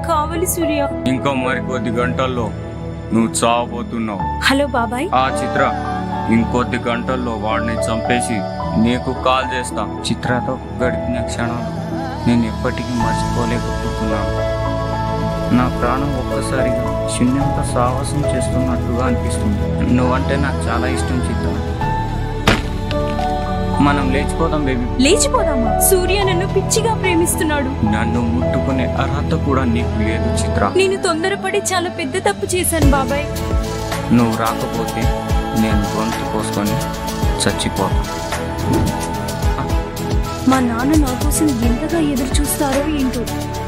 కావాలి సూర్య ఇంకా మరికొద్ది గంటల్లో నువ్వు చావబోతున్నావు హలో బాబాయ్ ఆ చిత్ర ఇంకొద్ది గంటల్లో వాడిని చంపేసి నీకు కాల్ చేస్తా చిత్రతో గడిపిన క్షణాలు నేను ఎప్పటికీ మర్చిపోలేకపోతున్నాను నా ప్రాణం ఒక్కసారిగా శూన్యంతో సాహసం చేస్తున్నట్టుగా అనిపిస్తుంది నువ్వంటే నాకు చాలా ఇష్టం చిత్ర మనం లేచిపోదాం బేబీ లేచిపోదామా సూర్య నన్ను పిచ్చిగా ప్రేమిస్తున్నాడు నన్ను ముట్టుకునే అర్హత కూడా నీకు లేదు చిత్ర నేను తొందరపడి చాలా పెద్ద తప్పు చేశాను బాబాయ్ నువ్వు రాకపోతే నేను గొంతు కోసుకొని చచ్చిపోతా మా నాన్న నా కోసం ఎంతగా ఎదురు చూస్తారో ఏంటో